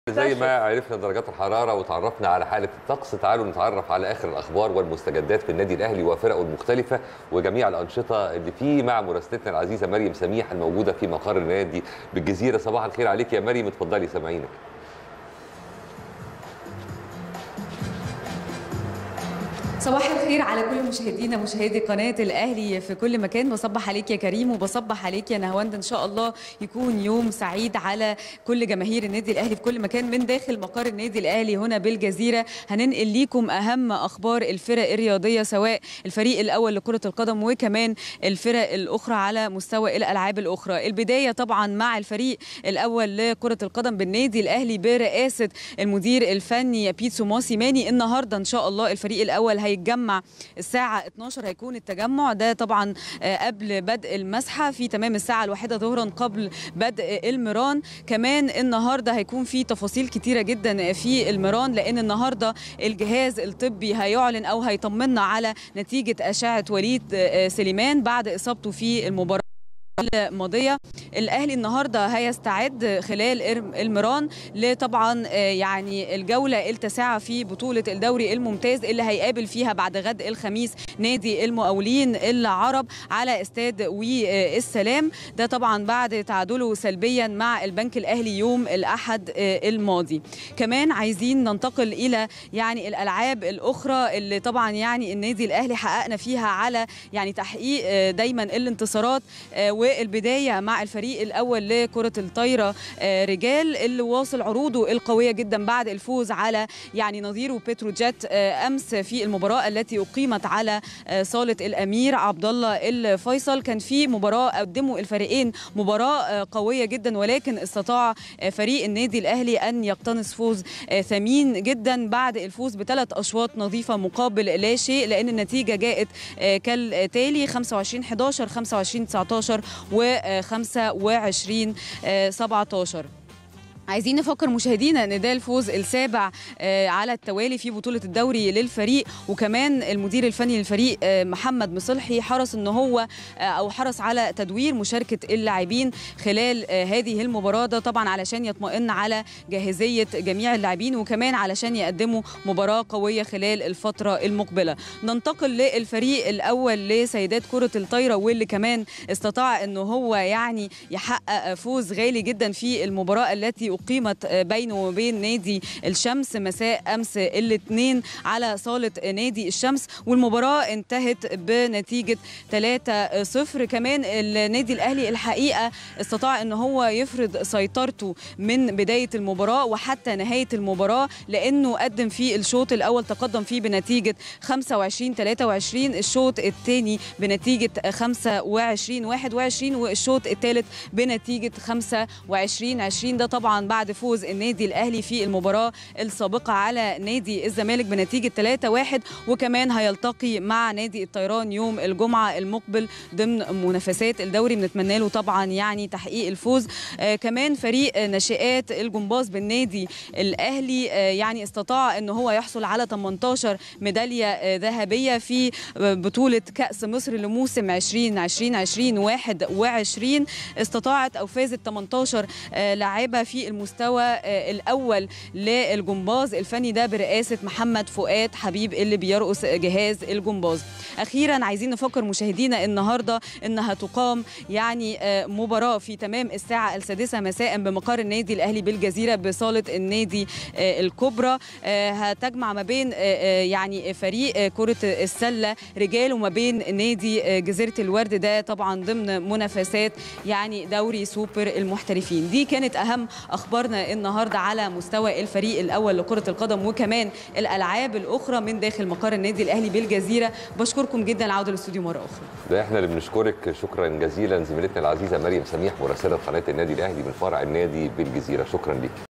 زي ما عرفنا درجات الحراره وتعرفنا على حاله الطقس تعالوا نتعرف على اخر الاخبار والمستجدات في النادي الاهلي وفرقه المختلفه وجميع الانشطه اللي فيه مع مراسلتنا العزيزه مريم سميح الموجوده في مقر النادي بالجزيره صباح الخير عليك يا مريم اتفضلي سامعينك صباح الخير على كل مشاهدينا مشاهدي قناه الاهلي في كل مكان بصبح عليك يا كريم وبصبح عليك يا نهاوند ان شاء الله يكون يوم سعيد على كل جماهير النادي الاهلي في كل مكان من داخل مقر النادي الاهلي هنا بالجزيره هننقل لكم اهم اخبار الفرق الرياضيه سواء الفريق الاول لكره القدم وكمان الفرق الاخرى على مستوى الالعاب الاخرى البدايه طبعا مع الفريق الاول لكره القدم بالنادي الاهلي برئاسه المدير الفني بيتسو موسيماني النهارده ان شاء الله الفريق الاول هيتجمع الساعة 12 هيكون التجمع ده طبعا قبل بدء المسحة في تمام الساعة الواحدة ظهرا قبل بدء المران كمان النهاردة هيكون في تفاصيل كتيرة جدا في المران لأن النهاردة الجهاز الطبي هيعلن أو هيطمنا على نتيجة أشعة وليد سليمان بعد إصابته في المباراة الماضيه الاهلي النهارده هيستعد خلال المران لطبعا يعني الجوله التاسعه في بطوله الدوري الممتاز اللي هيقابل فيها بعد غد الخميس نادي المقاولين العرب على استاد وي السلام ده طبعا بعد تعادله سلبيا مع البنك الاهلي يوم الاحد الماضي كمان عايزين ننتقل الى يعني الالعاب الاخرى اللي طبعا يعني النادي الاهلي حققنا فيها على يعني تحقيق دايما الانتصارات والبدايه مع الفريق الاول لكره الطايره رجال اللي واصل عروضه القويه جدا بعد الفوز على يعني نظيره بتروجيت امس في المباراه التي اقيمت على صاله الامير عبد الله الفيصل كان في مباراه قدموا الفريقين مباراه قويه جدا ولكن استطاع فريق النادي الاهلي ان يقتنص فوز ثمين جدا بعد الفوز بثلاث اشواط نظيفه مقابل لا شيء لان النتيجه جاءت كالتالي 25 11 25 19 و25 17 عايزين نفكر مشاهدينا ان ده الفوز السابع على التوالي في بطوله الدوري للفريق وكمان المدير الفني للفريق محمد مصلحي حرص ان هو او حرص على تدوير مشاركه اللاعبين خلال هذه المباراه ده طبعا علشان يطمئن على جاهزيه جميع اللاعبين وكمان علشان يقدموا مباراه قويه خلال الفتره المقبله ننتقل للفريق الاول لسيدات كره الطايره واللي كمان استطاع ان هو يعني يحقق فوز غالي جدا في المباراه التي أقيمت بينه وبين نادي الشمس مساء أمس الاثنين على صالة نادي الشمس والمباراة انتهت بنتيجة 3-0 كمان النادي الأهلي الحقيقة استطاع أن هو يفرض سيطرته من بداية المباراة وحتى نهاية المباراة لأنه قدم في الشوط الأول تقدم فيه بنتيجة 25 23 الشوط الثاني بنتيجة 25 21 والشوط الثالث بنتيجة 25 20 ده طبعا بعد فوز النادي الاهلي في المباراه السابقه على نادي الزمالك بنتيجه 3-1 وكمان هيلتقي مع نادي الطيران يوم الجمعه المقبل ضمن منافسات الدوري بنتمنى له طبعا يعني تحقيق الفوز آه كمان فريق ناشئات الجمباز بالنادي الاهلي آه يعني استطاع ان هو يحصل على 18 ميداليه آه ذهبيه في بطوله كاس مصر لموسم 2020 2021 استطاعت او فازت 18 لاعبه في المستوى الاول للجمباز الفني ده برئاسه محمد فؤاد حبيب اللي بيرقص جهاز الجمباز اخيرا عايزين نفكر مشاهدينا النهارده انها تقام يعني مباراه في تمام الساعه السادسه مساء بمقر النادي الاهلي بالجزيره بصاله النادي الكبرى هتجمع ما بين يعني فريق كره السله رجال وما بين نادي جزيره الورد ده طبعا ضمن منافسات يعني دوري سوبر المحترفين دي كانت اهم اخبارنا النهارده على مستوى الفريق الاول لكره القدم وكمان الالعاب الاخرى من داخل مقر النادي الاهلي بالجزيره بشكركم جدا العوده للاستوديو مره اخرى ده احنا اللي بنشكرك شكرا جزيلا زميلتنا العزيزه مريم سميح مراسله قناه النادي الاهلي من فرع النادي بالجزيره شكرا ليك